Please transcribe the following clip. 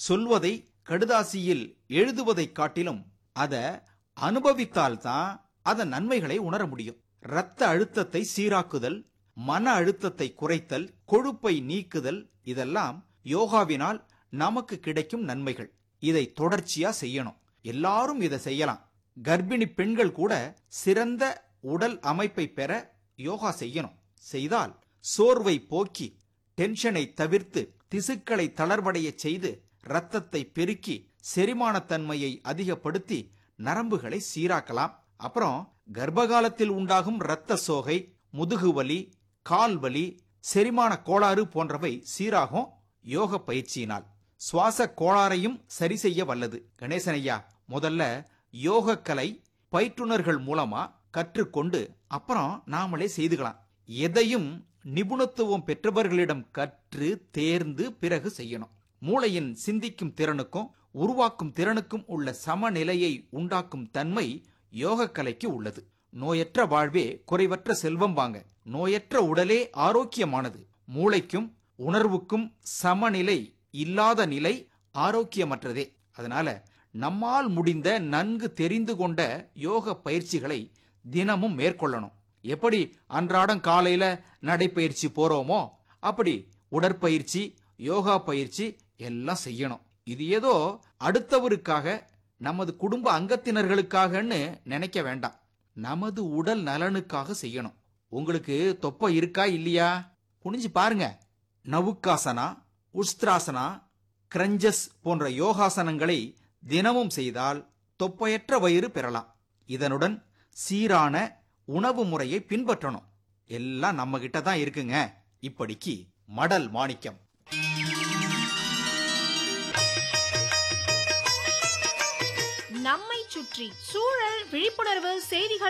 சொல்வதை கடுதாசியில் எழுதுவதைக் காட்டிலும் அத அனுபவித்தால்தான் அதன் நன்மைகளை உணர முடியும் இரத்த அழுத்தத்தை சீராக்குதல் மன அழுத்தத்தை குறைத்தல் கொழுப்பை நீக்குதல் இதெல்லாம் யோகாவினால் நமக்கு கிடைக்கும் நன்மைகள் இதை தொடர்ச்சியா செய்யணும் எல்லாரும் இதை செய்யலாம் கர்ப்பிணி பெண்கள் கூட சிறந்த உடல் அமைப்பை பெற யோகா செய்யணும் செய்தால் சோர்வை போக்கி டென்ஷனை தவிர்த்து திசுக்களை தளர்வடைய செய்து இரத்தத்தை பெருக்கி செரிமானத்தன்மையை அதிகப்படுத்தி நரம்புகளை சீராக்கலாம் அப்புறம் கர்ப்பகாலத்தில் உண்டாகும் இரத்த சோகை முதுகுவலி கால் வலி செரிமான கோளாறு போன்றவை சீராகும் யோக பயிற்சியினால் சுவாச கோளாறையும் சரி செய்ய வல்லது கணேசன் ஐயா முதல்ல யோகக்கலை பயிற்றுனர்கள் மூலமா கற்றுக்கொண்டு அப்புறம் நாமளே செய்துக்கலாம் எதையும் நிபுணத்துவம் பெற்றவர்களிடம் கற்று தேர்ந்து பிறகு செய்யணும் மூளையின் சிந்திக்கும் திறனுக்கும் உருவாக்கும் திறனுக்கும் உள்ள சமநிலையை உண்டாக்கும் தன்மை யோகக்கலைக்கு உள்ளது நோயற்ற வாழ்வே குறைவற்ற செல்வம் வாங்க நோயற்ற உடலே ஆரோக்கியமானது மூளைக்கும் உணர்வுக்கும் சமநிலை இல்லாத நிலை ஆரோக்கியமற்றதே அதனால நம்மால் முடிந்த நன்கு தெரிந்து கொண்ட யோக பயிற்சிகளை தினமும் மேற்கொள்ளணும் எப்படி அன்றாடம் காலையில நடைப்பயிற்சி போறோமோ அப்படி உடற்பயிற்சி யோகா பயிற்சி எல்லாம் செய்யணும் இது ஏதோ அடுத்தவருக்காக நமது குடும்ப அங்கத்தினர்களுக்காகன்னு நினைக்க வேண்டாம் நமது உடல் நலனுக்காக செய்யணும் உங்களுக்கு தொப்பை இருக்கா இல்லையா குனிஞ்சு பாருங்க நவுக்காசனா உஸ்திராசனா கிரஞ்சஸ் போன்ற யோகாசனங்களை தினமும் செய்தால் தொப்பையற்ற வயிறு பெறலாம் இதனுடன் சீரான உணவு முறையை பின்பற்றணும் எல்லாம் நம்ம கிட்ட தான் இருக்குங்க இப்படிக்கு மடல் மாணிக்கம் நம்மை சுற்றி சூழல் விழிப்புணர்வு செய்திகள்